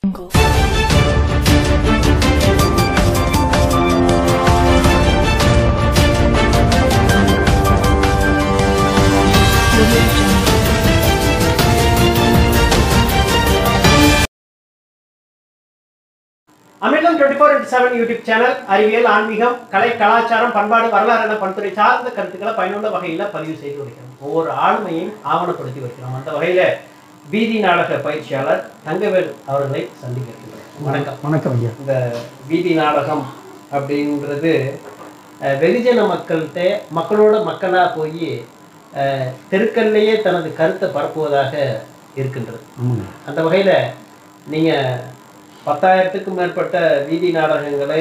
அமிர்தம் twenty four into seven YouTube channel அறிவியல் ஆன்மீகம் கலை கலாச்சாரம் பண்பாடு வரலாறு என பல்துறை சார்ந்த கருத்துக்களை பயனுள்ள வகையில் பதிவு செய்து வருகிறோம் ஒவ்வொரு ஆளுமையும் ஆவணப்படுத்தி வருகிறோம் அந்த வகையில் வீதி நாடக பயிற்சியாளர் தங்கவேல் அவர்களை சந்திக்க இருக்கின்றோம் வணக்கம் வணக்கம் ஐயா இந்த வீதி நாடகம் அப்படின்றது அஹ், வெகுஜன மக்கள்கிட்ட மக்களோட மக்களாக போய் தெருக்கல்லையே தனது கருத்தை பரப்புவதாக இருக்கின்றது ஆமாங்க அந்த வகையில் நீங்கள் பத்தாயிரத்துக்கும் மேற்பட்ட வீதி நாடகங்களை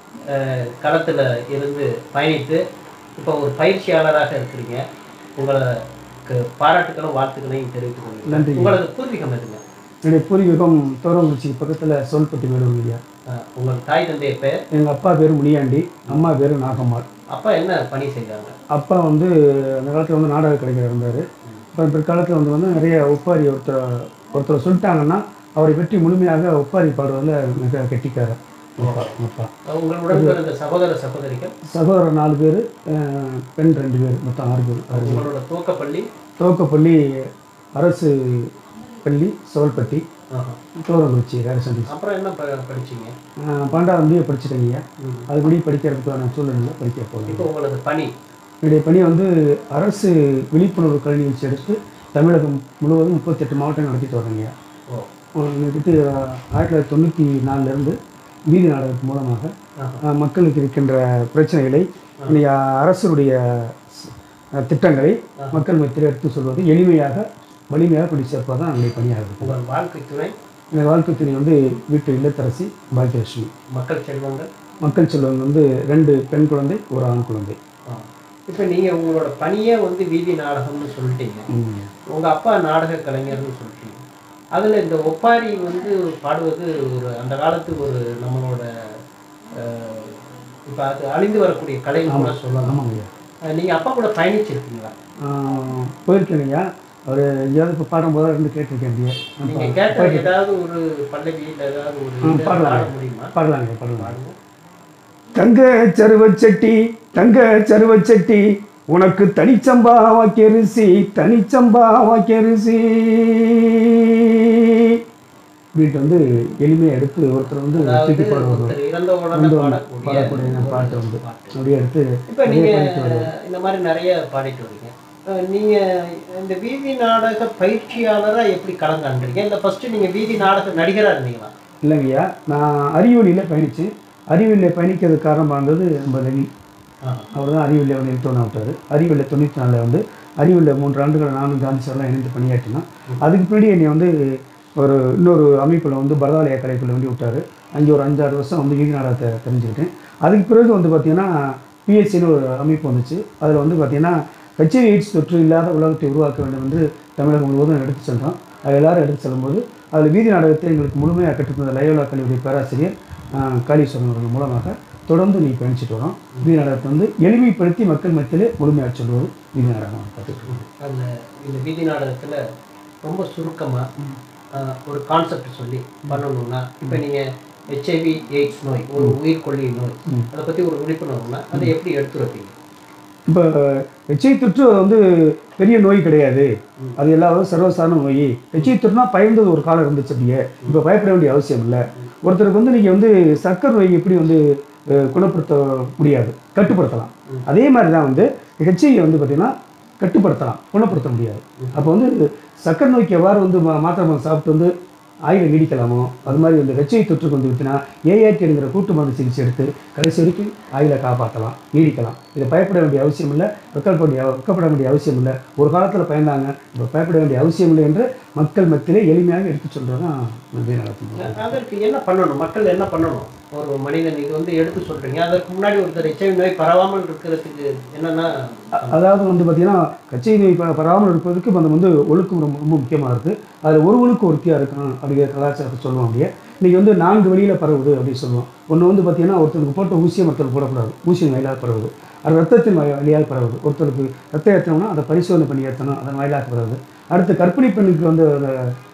களத்தில் இருந்து பயணித்து இப்போ ஒரு பயிற்சியாளராக இருக்கிறீங்க உங்களுக்கு பாராட்டுகளும் வாழ்த்துக்களையும் தெரிவித்துக் கொள்கிறேன் நன்றி. உங்களது பூர்வீகம் எதுங்க என்னுடைய பூர்வீகம் தோரங்குறிச்சி பக்கத்தில் சோல்பட்டி வேலூர் ஐயா அஹ், உங்கள் தாய் தந்தைய பேர் எங்கள் அப்பா பேர் முனியாண்டி அம்மா பேர் நாகம்மாள் அப்பா என்ன பணி செய்தாங்க அப்பா வந்து அந்த காலத்தில் வந்து நாடக கலைஞர் இருந்தார் அப்புறம் பிற்காலத்தில் வந்து வந்து நிறைய ஒப்பாரி ஒருத்தர் ஒருத்தர் சொல்லிட்டாங்கன்னா அவரை பற்றி முழுமையாக ஒப்பாரி பாடுவதில் மிக கெட்டிக்காரர் அப்பா அப்பா உங்களுடன் பிறந்த சகோதர சகோதரிகள் சகோதரர் நாலு பேர் பெண் ரெண்டு பேர் மொத்தம் ஆறு பேர் ஆறு பேர் உங்களோட துவக்கப்பள்ளி துவக்கப்பள்ளி அரசு பள்ளி சோல்பட்டி ஆஹா. தோரங்குறிச்சி ரேரசண்டி அப்புறம் என்ன ப- படிச்சீங்க பன்னெண்டாவது முடிய படிச்சுட்டேங்க ம். அதுபடி படிக்கிறதுக்கான சூழ்நிலை படிக்க போகலாம் இப்போ உங்களது பணி என்னுடைய பணி வந்து அரசு விழிப்புணர்வு கல்வி நிகழ்ச்சி எடுத்து தமிழகம் முழுவதும் முப்பத்தெட்டு மாவட்டம் நடத்திட்டு வர்றேங்க ஓ வந்துட்டு ஆயிரத்தி தொள்ளாயிரத்தி தொண்ணூற்றி நாலுலேருந்து வீதி நாடகத்தின் மூலமாக ஆஹா. அஹ், மக்களுக்கு இருக்கின்ற பிரச்சனைகளை இன்னைய அரசுடைய ஸ்- அஹ், திட்டங்களை மக்கள் மத்தியில் எடுத்து சொல்வது எளிமையாக வலிமையாக கொண்டு சேர்ப்பது தான் என்னுடைய பணியாக இருக்குது உங்கள் வாழ்க்கை துணை இந்த வாழ்க்கை துணை வந்து வீட்டு இல்லத்தரசி பாக்கியலட்சுமி மக்கள் செல்வங்கள் மக்கள் செல்வங்க வந்து ரெண்டு பெண் குழந்தை ஒரு ஆண் குழந்தை இப்போ நீங்கள் உங்களோட பணியே வந்து வீதி நாடகம்னு சொல்லிட்டீங்க ம். உங்கள் அப்பா நாடக கலைஞர்னு சொல்லிட்டீங்க அதில் இந்த ஒப்பாரி வந்து பாடுவது ஒரு அந்த காலத்து ஒரு நம்மளோட இப்போ அது அழிந்து வரக்கூடிய கலைன்னு கூட சொல்லலாம் ஆமாங்க ஐயா அஹ் நீங்க அப்பா கூட பயணிச்சிருக்கீங்களா ஆஹ் போயிருக்கேன் ஐயா அவர் எங்கேயாவது இப்போ பாடும்போது இருந்து கேட்டிருக்கேன் ஐயா நீங்க கேட்ட ஏதாவது ஒரு பல்லவி இல்லை ஏதாவது ஒரு இது பாடலாம். பாட முடியுமா பாடலாங்க பாடலாம் பாடுங்க. தங்க சருவச்சட்டி தங்க சருவச்சட்டி உனக்கு தனிச்சம்பா வாக்கரிசி தனிச்சம்பா வாக்கரிசி வீட்டு வந்து எளிமையாக எடுத்து ஒருத்தர் வந்து அதாவது தூக்கி பாடுவார் ஒருத்தர் இறந்த உடனே வந்து பாடக்கூடிய பாடக்கூடிய பாட்டு வந்து அப்படியே எடுத்து இப்போ நீங்க இந்த மாதிரி நிறைய பாடிட்டு வரீங்க அஹ் நீங்க இந்த வீதி நாடக பயிற்சியாளரா எப்படி களம் காண்றீங்க இந்த ஃபர்ஸ்ட் நீங்க வீதி நாடக நடிகரா இருந்தீங்களா இல்லைங்கய்யா நான் அறிவொளியில் பயணித்து அறிவொளியில் பயணிக்கிறதுக்கு காரணமாக இருந்தது நம்ம ரவி அவர் தான் அறிவியல் வந்து எடுத்தோன்னு விட்டார் அறிவியலில் தொண்ணூற்றி நாலில் வந்து அறிவியலில் மூன்று ஆண்டுகள் நானும் காந்தி சார்லாம் இணைந்து பணியாற்றினோம் அதுக்கு பின்னாடி என்னை வந்து ஒரு இன்னொரு அமைப்பில் வந்து பரதாலய கலைக்குள்ள வந்து விட்டார் அங்கே ஒரு அஞ்சாறு வருஷம் வந்து வீதி நாடகத்தை தெரிஞ்சுக்கிட்டேன் அதுக்கு பிறகு வந்து பார்த்திங்கன்னா பிஎஸ்சின்னு ஒரு அமைப்பு வந்துச்சு அதில் வந்து பார்த்திங்கன்னா ஹெச்ஐவி எய்ட்ஸ் தொற்று இல்லாத உலகத்தை உருவாக்க வேண்டும் என்று தமிழகம் முழுவதும் எடுத்து சென்றோம் அது எல்லாரும் எடுத்து செல்லும்போது அதில் வீதி நாடகத்தை எங்களுக்கு முழுமையாக கற்றுத்தந்த லயோலா கல்லூரி பேராசிரியர் ஆஹ், காளீஸ்வரன் அவர்கள் மூலமாக தொடர்ந்து நீ பயணிச்சுட்டு வரோம் வீதி நாடகத்தை வந்து எளிமைப்படுத்தி மக்கள் மத்தியிலே முழுமையாக சொல்வது வீதி நாடகம் கற்றுக்கிட்டு அந்த இந்த வீதி நாடகத்துல ரொம்ப சுருக்கமா அஹ், ஒரு கான்செப்ட் சொல்லி பண்ணணும்னா இப்போ நீங்க ஹெச்ஐவி எய்ட்ஸ் நோய் ஒரு உயிர்கொல்லி நோய் அதை பத்தி ஒரு விழிப்புணர்வுனா அதை எப்படி எடுத்து வைப்பீங்க இப்போ ஹெச்ஐ தொற்று வந்து பெரிய நோய் கிடையாது அது எல்லாரும் சர்வசாதாரண நோய் ஹெச்ஐ தொற்றுனா பயந்தது ஒரு காலம் இருந்துச்சு அப்படியே இப்போ பயப்பட வேண்டிய அவசியம் இல்லை ஒருத்தருக்கு வந்து நீங்கள் வந்து சர்க்கரை நோய் எப்படி வந்து அஹ், குணப்படுத்த முடியாது கட்டுப்படுத்தலாம் அதே மாதிரி தான் வந்து ஹெச்ஐ வந்து பார்த்திங்கன்னா கட்டுப்படுத்தலாம் குணப்படுத்த முடியாது அப்போ வந்து சர்க்கரை நோய்க்கு எவ்வாறு வந்து மா- மாத்திரை மருந்து சாப்பிட்டு வந்து ஆயுளை நீடிக்கலாமோ அது மாதிரி இந்த ஹெச்ஐ தொற்றுக்கு வந்து விட்டுனா ஏஆர்டி என்கிற கூட்டு மருந்து சிகிச்சை எடுத்து கடைசி வரைக்கும் ஆயுளை காப்பாற்றலாம் நீடிக்கலாம் இதை பயப்பட வேண்டிய அவசியம் இல்லை வெக்கப்பட வேண்டிய வெக்கப்பட வேண்டிய அவசியம் இல்லை ஒரு காலத்தில் பயந்தாங்க இப்போ பயப்பட வேண்டிய அவசியம் இல்லை என்று மக்கள் மத்தியிலே எளிமையாக எடுத்து சொல்கிறது தான் நன்றி நடத்தும் அதற்கு என்ன பண்ணணும் மக்கள் என்ன பண்ணணும் ஒரு மனிதன் இது வந்து எடுத்து சொல்றீங்க அதற்கு முன்னாடி ஒருத்தர் ஹெச்ஐவி நோய் பரவாமல் இருக்கிறதுக்கு என்னன்னா அதாவது வந்து பார்த்தீங்கன்னா கச்சை நோய் ப- பரவாமல் இருப்பதற்கு நம்ம வந்து ஒழுக்கம் ரொம்ப ரொம்ப முக்கியமாக இருக்குது அதில் ஒருவனுக்கு ஒருத்தியாக இருக்கணும் அப்படிங்கிற கலாச்சாரத்தை சொல்லுவோம் அப்படியே இன்றைக்கி வந்து நான்கு வழியில் பரவுது அப்படின்னு சொல்லுவோம் ஒன்று வந்து பார்த்தீங்கன்னா ஒருத்தருக்கு போட்ட ஊசியை மற்றவருக்கு போடக்கூடாது ஊசியின் வாயிலாக பரவுது அது ரத்தத்தின் வழி- வழியாக பரவுது ஒருத்தருக்கு ரத்தம் ஏற்றணும்னா அதை பரிசோதனை பண்ணி ஏற்றணும் அதன் வாயிலாக பரவுது அடுத்து கர்ப்பிணி பெண்ணுக்கு வந்து அந்த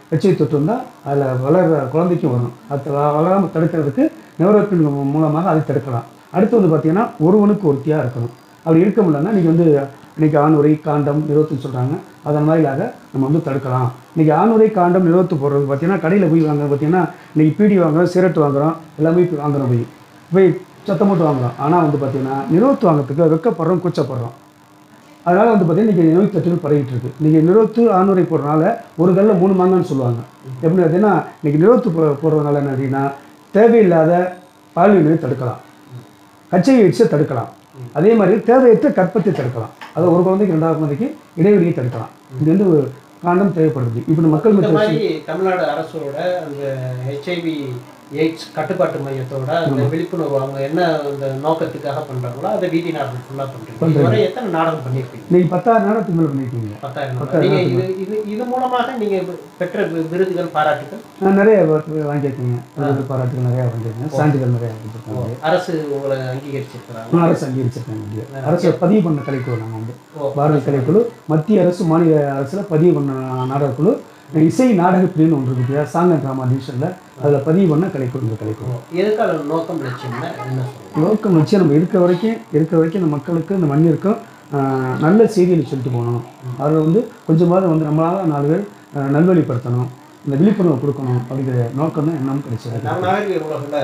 ஹெச்ஐவி தொற்று வந்தால் அதில் வளர்கிற குழந்தைக்கும் வரும் அது வ- வளராமல் தடுக்கிறதுக்கு நியூரோப்பின் மூலமாக அதை தடுக்கலாம் அடுத்து வந்து பார்த்தீங்கன்னா ஒருவனுக்கு ஒருத்தியாக இருக்கணும் அப்படி இருக்க முடியலன்னா நீங்கள் வந்து இன்னைக்கு ஆணுரை காண்டம் நிறுவத்துன்னு சொல்கிறாங்க அதன் வாயிலாக நம்ம வந்து தடுக்கலாம் இன்னைக்கு ஆணுரை காண்டம் நிறுவத்து போடுறது பார்த்தீங்கன்னா கடையில் போய் வாங்குறது பார்த்தீங்கன்னா இன்னைக்கு பீடி வாங்குறோம் சிகரெட் வாங்குறோம் எல்லாமே போய் வாங்குறோம் போய் போய் சத்தம் போட்டு வாங்குறோம் ஆனால் வந்து பார்த்தீங்கன்னா நிறுவத்து வாங்குறதுக்கு வெக்கப்படுறோம் கூச்சப்படுறோம் அதனால் வந்து பார்த்தீங்கன்னா இன்றைக்கி நோய் தொற்றுகள் பரவிட்டு இருக்கு இன்றைக்கி நிறுவத்து ஆணுரை போடுறதுனால ஒரு கல்ல மூணு மாங்கன்னு சொல்லுவாங்க எப்படி பார்த்தீங்கன்னா இன்றைக்கி நிறுவத்து போ போடுறதுனால என்ன அப்படின்னா தேவையில்லாத பாலியல் நோயை தடுக்கலாம் கச்சை எய்ட்ஸை தடுக்கலாம் அதே மாதிரி தேவையற்ற கற்பத்தை தடுக்கலாம் அதாவது ஒரு குழந்தைக்கு ரெண்டாவது குழந்தைக்கு இடைவெளியை தடுக்கலாம் இது வந்து காண்டம் தேவைப்படுது இப்போ மக்கள் இந்த மத்தியில் மாதிரி தமிழ்நாடு அரசோட அந்த ஹெச்ஐவி எய்ட்ஸ் கட்டுப்பாட்டு மையத்தோட அந்த விழிப்புணர்வு அவங்க என்ன அந்த நோக்கத்துக்காக பண்றாங்களோ அதை வீதி நாடகம் ஃபுல்லா பண்றீங்க இதுவரை எத்தனை நாடகம் பண்ணியிருப்பீங்க இன்னைக்கு பத்தாயிரம் நேரத்துக்கு மேலே பண்ணியிருக்கீங்க பத்தாயிரம் நாடகம். நீங்க இது இது இது மூலமாக நீங்க பெற்ற வி- விருதுகள் பாராட்டுகள் நான் நிறைய வ- வாங்கியிருக்கீங்க விருது பாராட்டுகள் நிறையா வாங்கியிருக்கேன் சான்றிதழ் நிறையா வாங்கியிருக்காங்க அரசு உங்களை அங்கீகரிச்சிருக்கிறாங்க அரசு அங்கீகரிச்சிருக்காங்க அரசு பதிவு பண்ண கலைக்குழு நாங்கள் வந்து ஓ. பாரதி கலைக்குழு மத்திய அரசு மாநில அரசில் பதிவு பண்ண நாடகக்குழு இசை நாடக பிரிவுன்னு ஒன்று இருக்கு சாங் அண்ட் ட்ராமா டிவிஷனில் அதில் பதிவு பண்ண கலைக்குழு இந்த கலைக்குழு எதுக்கான நோக்கம் லட்சியம்னா என்ன சொல்லுங்க நோக்கம் வச்சு நம்ம இருக்க வரைக்கும் இருக்க வரைக்கும் இந்த மக்களுக்கு இந்த மண்ணிற்கும் ஆஹ், நல்ல செய்திகளை சொல்லிட்டு போகணும் அதில் வந்து கொஞ்சமாவது வந்து நம்மளால நாலு பேர் ஆஹ், நல்வழிப்படுத்தணும் இந்த விழிப்புணர்வு கொடுக்கணும் அப்படிங்கிற நோக்கம் தான் எண்ணம் கிடைச்சது நம்ம நாகரிக உலகில்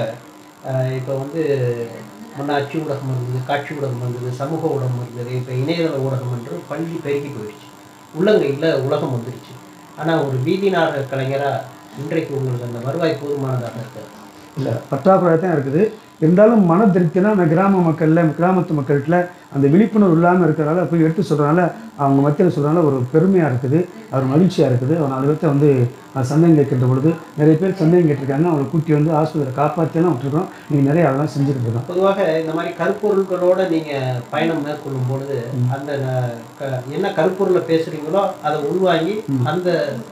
இப்போ வந்து முன்ன அச்சு ஊடகம் இருந்தது காட்சி ஊடகம் இருந்தது சமூக ஊடகம் இருந்தது இப்போ இணையதள ஊடகம் என்று பள்ளி பெருகி போயிடுச்சு உள்ளங்கையில் உலகம் வந்துடுச்சு ஆனால் ஒரு வீதி நாடக கலைஞராக இன்றைக்கு உங்களுக்கு அந்த வருவாய் போதுமானதாக இருக்கு இல்லை பற்றாக்குறை தான் இருக்குது இருந்தாலும் மன திருப்தினா நான் கிராம மக்களில் கிராமத்து மக்கள்கிட்ட அந்த விழிப்புணர்வு இல்லாமல் இருக்கிறனால போய் எடுத்து சொல்கிறனால அவங்க மத்தியில் சொல்கிறனால ஒரு பெருமையாக இருக்குது ஒரு மகிழ்ச்சியாக இருக்குது ஒரு நாலு பேர்த்த வந்து அஹ், சந்தேகம் கேட்கின்ற பொழுது நிறைய பேர் சந்தேகம் கேட்டிருக்காங்க அவங்களை கூட்டி வந்து ஆஸ்பத்திரியில் காப்பாற்றியெல்லாம் விட்டுருக்கோம் நீங்கள் நிறைய அதெல்லாம் செஞ்சுக்கிட்டு இருக்கோம் பொதுவாக இந்த மாதிரி கருப்பொருள்களோட நீங்கள் பயணம் மேற்கொள்ளும் பொழுது அந்த ந- க- என்ன கருப்பொருளை பேசுகிறீங்களோ அதை உள்வாங்கி அந்த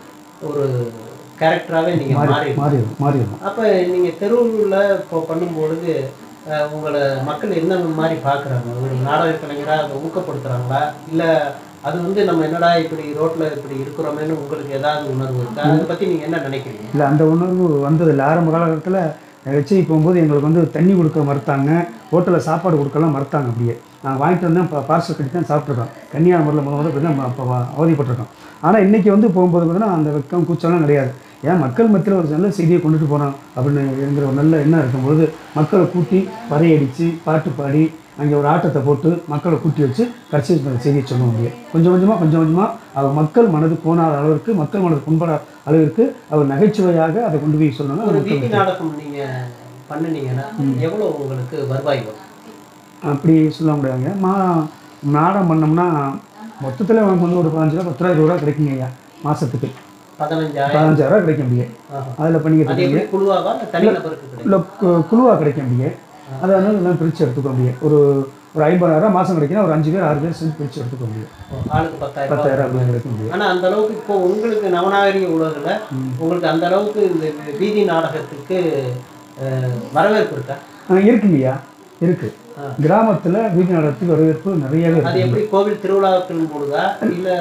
ஒரு கேரக்டராகவே நீங்கள் மாறி மாறிடும் மாறிடும் அப்போ நீங்கள் தெருவில் இப்போ பண்ணும்பொழுது அஹ், உங்களை மக்கள் என்ன மாதிரி பார்க்குறாங்க ஒரு நாடக கலைஞராக அதை ஊக்கப்படுத்துகிறாங்களா இல்லை அது வந்து நம்ம என்னடா இப்படி ரோட்டில் இப்படி இருக்கிறோமேன்னு உங்களுக்கு ஏதாவது உணர்வு இருக்கா அதை பற்றி நீங்கள் என்ன நினைக்கிறீங்க இல்லை அந்த உணர்வு வந்ததில்லை ஆரம்ப காலகட்டத்தில் ஹெச்ஐ போகும்போது எங்களுக்கு வந்து தண்ணி கொடுக்க மறுத்தாங்க ஹோட்டலில் சாப்பாடு கொடுக்கலாம் மறுத்தாங்க அப்படியே நாங்கள் வாங்கிட்டு வந்தேன் இப்போ பார்சல் கட்டி தான் சாப்பிட்ருக்கோம் கன்னியாகுமரியில் முதல் முதல்ல இப்படி தான் அப்போ அவதிப்பட்டிருக்கோம் ஆனால் இன்றைக்கி வந்து போகும்போது பார்த்தீங்கன்னா அந்த வெக்கம் கூச்சம்லாம் கிடையாது ஏன் மக்கள் மத்தியில் ஒரு நல்ல செய்தியை கொண்டுட்டு போகிறோம் அப்படின்னு என்கிற ஒரு நல்ல எண்ணம் இருக்கும்பொழுது மக்களை கூட்டி பறையடித்து பாட்டு பாடி அங்கே ஒரு ஆட்டத்தை போட்டு மக்களை கூட்டி வச்சு கடைசி இந்த செய்தியை சொல்ல முடியும் கொஞ்சம் கொஞ்சமாக கொஞ்சம் கொஞ்சமாக அவர் மக்கள் மனது போனாத அளவிற்கு மக்கள் மனது புண்படாத அளவிற்கு அவர் நகைச்சுவையாக அதை கொண்டு போய் சொல்லணும் ஒரு வீதி நாடகம் நீங்கள் பண்ணுனீங்கன்னா எவ்வளோ உங்களுக்கு வருவாய் வரும் அப்படி சொல்ல முடியாதுங்க மா நாடகம் பண்ணோம்னா மொத்தத்தில் நமக்கு வந்து ஒரு பதினஞ்சு ரூபா பத்து ரூபா இருபது ரூபா கிடைக்குங்க ஐயா மாதத்துக்கு பதினஞ்சாயிரம் பதினஞ்சாயிரம் ரூபா கிடைக்க முடியும் ஆஹா. அதில் அது பண்ணிக்கிட்டு எப்படி குழுவாவா இல்லை தனிநபருக்கு கிடைக்கும் இல்லை குழுவாக கிடைக்க முடியும் அதை வந்து எல்லாம் பிரித்து எடுத்துக்க முடியும் ஒரு ஒரு ஐம்பதாயிரம் மாதம் கிடைக்குன்னா ஒரு அஞ்சு பேர் ஆறு பேர் சேர்ந்து பிரித்து எடுத்துக்க முடியும் ஆளுக்கு பத்தாயிரம் ரூபாய். பத்தாயிரம் அப்படி கிடைக்க முடியும் ஆனா அந்த அளவுக்கு இப்போ உங்களுக்கு நவநாகரிக உலகில் உங்களுக்கு அந்த அளவுக்கு இந்த வீதி நாடகத்துக்கு அஹ், வரவேற்பு இருக்கா ஆ, இருக்குங்கய்யா இருக்குது ஆ. கிராமத்தில் வீட்டு நடத்துக்கு வரவேற்பு நிறையவே அது இருக்கு எப்படி கோவில் திருவிழாக்கள் போடுதா இல்ல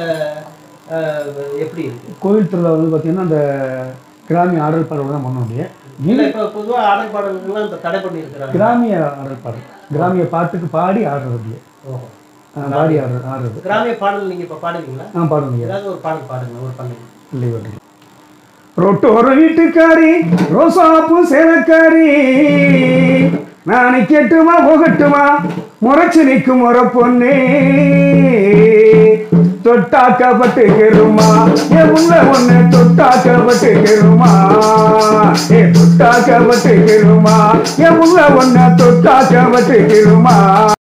அஹ், எப்படி இருக்கு கோவில் திருவிழா வந்து பார்த்தீங்கன்னா அந்த கிராமிய ஆடல் பாடல் தான் பண்ண முடியும் இல்ல இப்போ பொதுவா ஆடல் பாடல்கள்லாம் இந்த தடை பண்ணியிருக்கிறாங்க கிராமிய ஆடல் பாடல் கிராமிய பாட்டுக்கு பாடி ஆடுறது அப்படியே ஓஹோ ஆ, பாடி ஆடுறது ஆடுறது கிராமிய பாடல் நீங்க இப்போ பாடுவீங்களா ஆ பாடுங்க ஏதாவது ஒரு பாடல் பாடுங்க ஒரு பண்ணுங்க இல்லை பாட்டு ரொட்டோர வீட்டுக்காரி ரோசாப்பு சேலக்காரி நானை கேட்டுமா போகட்டுமா முறைச்சு நிற்கும் முறை பொண்ணே தொட்டாக்கப்பட்டு கெருமா என் உள்ள ஒண்ணு தொட்டாக்கப்பட்டு கெருமா ஏ தொட்டாக்கப்பட்டு கெருமா என் உள்ள ஒண்ணு தொட்டாக்கப்பட்டு கெருமா